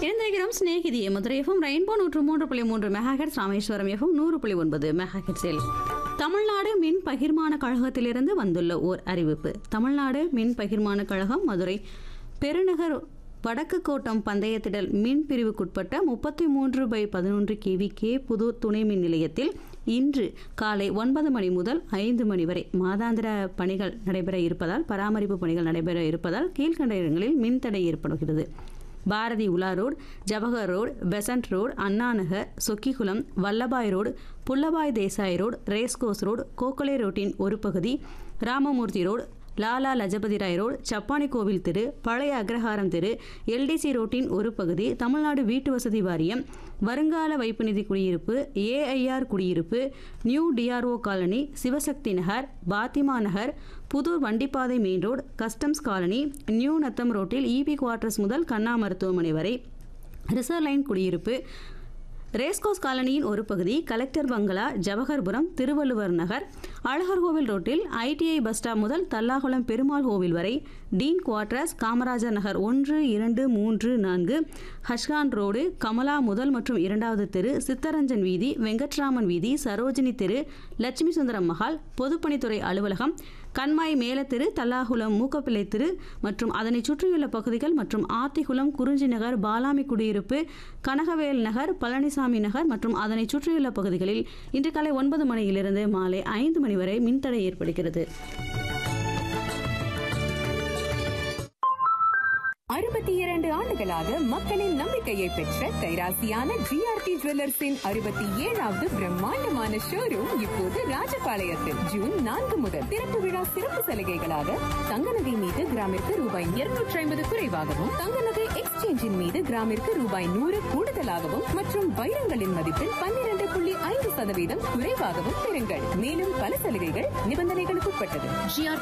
இணைந்திருக்கிறோம் சிநேகிதி Madurai FM rainbow நூற்று மூன்று புள்ளி மூன்று மெகாஹெட்ஸ் ராமேஸ்வரம் எஃப்எம் நூறு புள்ளி ஒன்பது மெகாஹெட்ஸில் தமிழ்நாடு மின் பகிர்மான கழகத்திலிருந்து வந்துள்ள ஓர் அறிவிப்பு தமிழ்நாடு மின் பகிர்மான கழகம் மதுரை பெருநகர் வடக்கு கோட்டம் பந்தயத்திடல் மின் பிரிவுக்குட்பட்ட முப்பத்தி மூன்று பை பதினொன்று கேவி கே புதூர் துணை மின் நிலையத்தில் இன்று காலை ஒன்பது மணி முதல் ஐந்து மணி வரை மாதாந்திர பணிகள் நடைபெற இருப்பதால் பராமரிப்பு பணிகள் நடைபெற இருப்பதால் கீழ்கண்ட இடங்களில் மின்தடை ஏற்படுகிறது Bharathi Ula road Jawahar road Besant road Annanagar Chokkikulam Vallabhai road புல்லபாய் Desai road racecourse road Gokhale ரோட்டின் ஒரு பகுதி ராமமூர்த்தி ரோடு லாலா லஜபதி ராய் ரோடு சப்பானி கோவில் தெரு பழைய அக்ரஹாரம் தெரு எல்டிசி ரோட்டின் ஒரு பகுதி தமிழ்நாடு வீட்டு வசதி வாரியம் வருங்கால வைப்பு நிதி குடியிருப்பு ஏஐஆர் குடியிருப்பு new DRO colony Sivasakthi Nagar Fathima Nagar Puthur வண்டிப்பாதை main road customs colony new Natham ரோட்டில் இபி குவார்ட்டர்ஸ் முதல் கண்ணா மருத்துவமனை வரை ரிசர்வ் லைன் குடியிருப்பு ரேஸ்கோஸ் காலனியின் ஒரு பகுதி கலெக்டர் பங்களா ஜவஹர்புரம் திருவள்ளுவர் நகர் அழகர்கோவில் ரோட்டில் ஐடிஐ பஸ் ஸ்டாப் முதல் தல்லாகுளம் பெருமாள் கோவில் வரை டீன் குவார்ட்டர்ஸ் காமராஜர் நகர் ஒன்று இரண்டு மூன்று நான்கு ஹஷ்கான் ரோடு கமலா முதல் மற்றும் இரண்டாவது தெரு சித்தரஞ்சன் வீதி வெங்கட்ராமன் வீதி சரோஜினி தெரு லட்சுமி சுந்தரம் மஹால் பொதுப்பணித்துறை அலுவலகம் கண்மாய் மேலத்தெரு தல்லாகுளம் மூக்கப்பிள்ளை தெரு மற்றும் அதனை சுற்றியுள்ள பகுதிகள் மற்றும் ஆத்திகுளம் குறிஞ்சி நகர் பாலாமி குடியிருப்பு கனகவேல் நகர் பழனிசாமி நகர் மற்றும் அதனை சுற்றியுள்ள பகுதிகளில் இன்று காலை ஒன்பது மணியிலிருந்து மாலை ஐந்து மணி வரை மின்தடை ஏற்படுகிறது அறுபத்தி இரண்டு ஆண்டுகளாக மக்களின் நம்பிக்கையை பெற்ற கைராசியான ஜிஆர்டி ஜுவல்லர்ஸின் அறுபத்தி ஏழாவது பிரம்மாண்டமான ஷோரூம் இப்போது ராஜபாளையத்தில் ஜூன் நான்கு முதல் திறப்பு விழா சிறப்பு சலுகைகளாக தங்க நகை மீது கிராமிற்கு ரூபாய் இருநூற்றி ஐம்பது குறைவாகவும் தங்க நகை எக்ஸ்சேஞ்சின் மீது கிராமிற்கு ரூபாய் நூறு கூடுதலாகவும் மற்றும் வைரங்களின் மதிப்பில் பன்னிரண்டு புள்ளி ஐந்து சதவீதம் குறைவாகவும் பெறுங்கள் மேலும் பல சலுகைகள் நிபந்தனைகளுக்கு உட்பட்டது ஜிஆர்